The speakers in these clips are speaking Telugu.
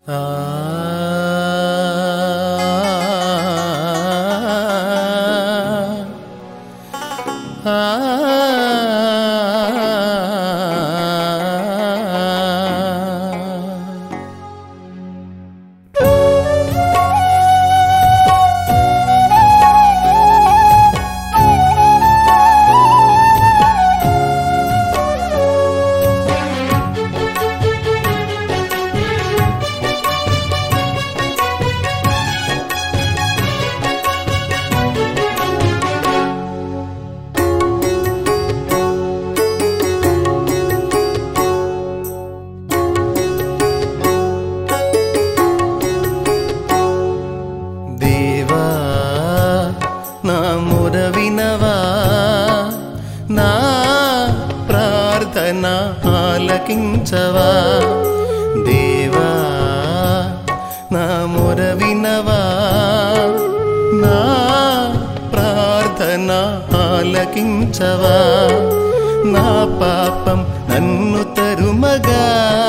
దేవా నా మొర వినవా నా ప్రార్థన ఆలకించవా దేవా నా మొర వినవా నా ప్రార్థన ఆలకించవా నా పాపం నన్ను తరుమగా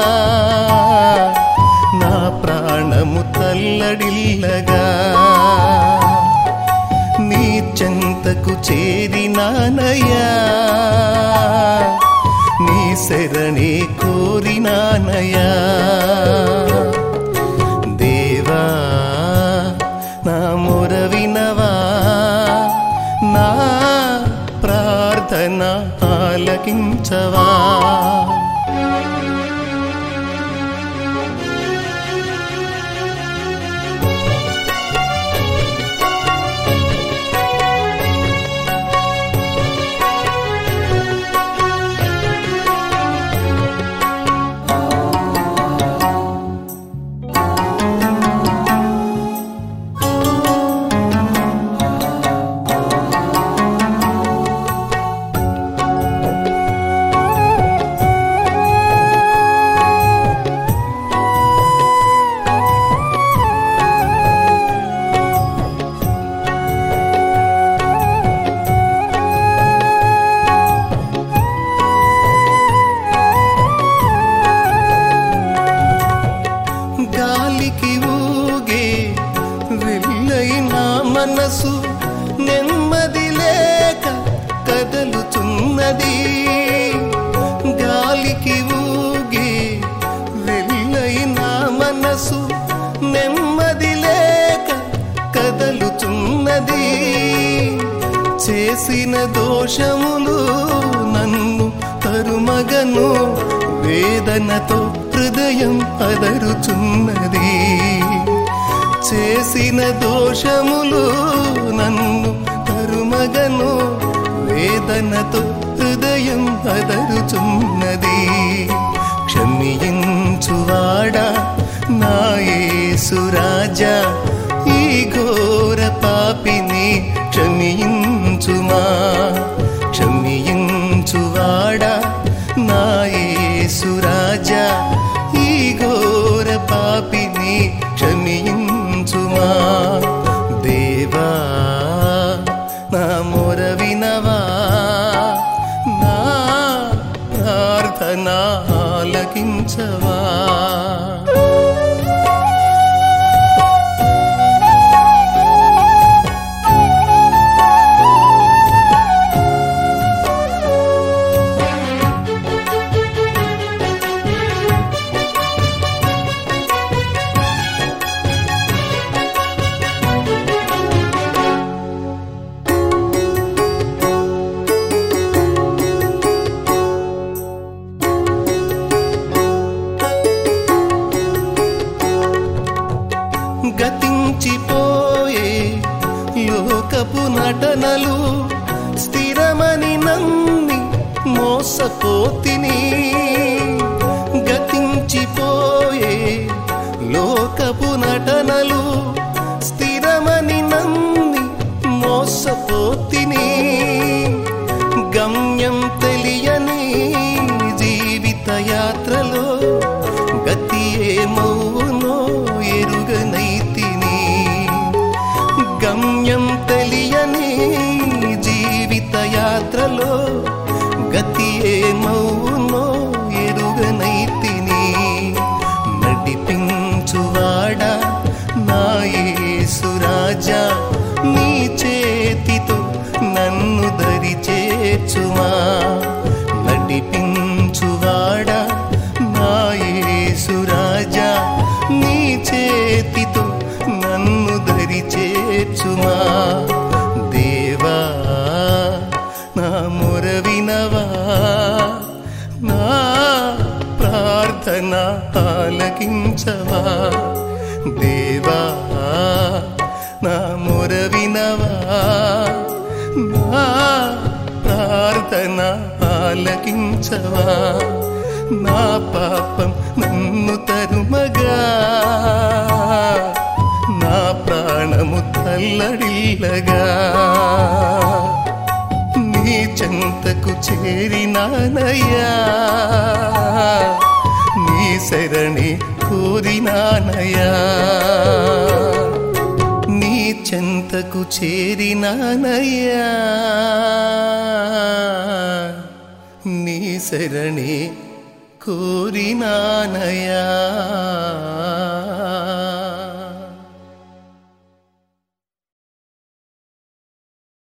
నా ప్రాణము తల్లడిల్లగా నీ చెంతకు చేరినానయ్యా నీ శరణి కోరినానయ్యా దేవా నా మొర వినవా నా ప్రార్థన ఆలకించవా గాలికి ఊగే వెళ్ళైన మనసు నెమ్మది లేక కదలుచున్నది గాలికి ఊగే వెళ్ళైన మనసు నెమ్మది లేక కదలుచున్నది చేసిన దోషములు నన్ను తరుమగను వేదనతో హృదయం అదరుచున్నది చేసిన దోషములు నన్ను తరుమగను వేదనతో హృదయం అదరుచున్నది క్షమించువాడా నా యేసురాజా ఈ ఘోర పాపిని క్షమించుమా క్షమించువాడా నా యేసురాజా ఈ ఘోర పాపిని క్షమించుమా దేవా నా మొర వినవా నా ప్రార్థన ఆలకించవా గతించిపోయే లోకపు నటనలు స్థిరమని నమ్మి మోసపోతిని గతించిపోయే లోకపు నటనలు స్థిరమని నమ్మి మోసపోతిని గమ్యం తెలియని జీవిత యాత్రలో గతి ఏమవునో ఎరుగనైతిని గమ్యం తెలియని జీవిత యాత్రలో గతి ఏమవునో ఎరుగనైతిని నడిపించువాడా నడిపించువాడా నా యేసురాజా నీ చేతితో నన్ను దరి చేర్చుమా నడిపించువాడా నా యేసురాజా నీ చేతితో నన్ను దరి చేర్చుమా దేవా నా మొర వినవా నా ప్రార్థన ఆలకించవా దేవా నా మొర వినవా నా ప్రార్థన ఆలకించవా నా పాపం నన్ను తరుమగా నా ప్రాణము తల్లడిల్లగా నీ చెంతకు చేరినానయ్యా నీ శరణి కోరినానయ్యా నీ చెంతకు చేరినానయ్యా నీ శరణి కోరినానయ్యా